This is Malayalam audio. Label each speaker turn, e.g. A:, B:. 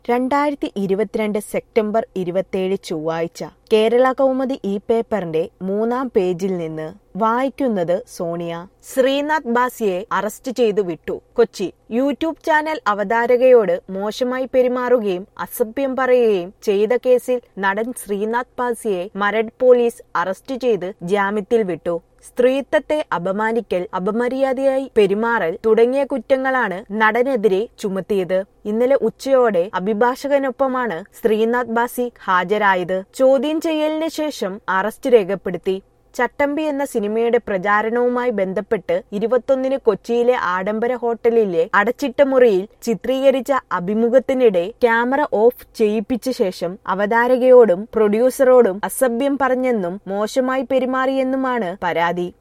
A: രണ്ടായിരത്തി ഇരുപത്തിരണ്ട് സെപ്റ്റംബർ ഇരുപത്തിയേഴ് ചൊവ്വാഴ്ച കേരള കൗമുദി ഈ പേപ്പറിന്റെ മൂന്നാം പേജിൽ നിന്ന് വായിക്കുന്നത് സോണിയ ശ്രീനാഥ് ബാസിയെ അറസ്റ്റ് ചെയ്തു വിട്ടു കൊച്ചി യൂട്യൂബ് ചാനൽ അവതാരകയോട് മോശമായി പെരുമാറുകയും അസഭ്യം പറയുകയും ചെയ്ത കേസിൽ നടൻ ശ്രീനാഥ് ബാസിയെ മരട് പോലീസ് അറസ്റ്റ് ചെയ്ത് ജാമ്യത്തിൽ വിട്ടു സ്ത്രീത്വത്തെ അപമാനിക്കൽ അപമര്യാദയായി പെരുമാറൽ തുടങ്ങിയ കുറ്റങ്ങളാണ് നടനെതിരെ ചുമത്തിയത് ഇന്നലെ ഉച്ചയോടെ അഭിഭാഷകനൊപ്പമാണ് ശ്രീനാഥ് ബാസി ഹാജരായത് ചോദ്യം ചെയ്യലിന് ശേഷം അറസ്റ്റ് രേഖപ്പെടുത്തി ചട്ടമ്പി എന്ന സിനിമയുടെ പ്രചാരണവുമായി ബന്ധപ്പെട്ട് ഇരുപത്തൊന്നിന് കൊച്ചിയിലെ ആഡംബര ഹോട്ടലിലെ അടച്ചിട്ട മുറിയിൽ ചിത്രീകരിച്ച അഭിമുഖത്തിനിടെ ക്യാമറ ഓഫ് ചെയ്യിപ്പിച്ച ശേഷം അവതാരകയോടും പ്രൊഡ്യൂസറോടും അസഭ്യം പറഞ്ഞെന്നും മോശമായി പെരുമാറിയെന്നുമാണ് പരാതി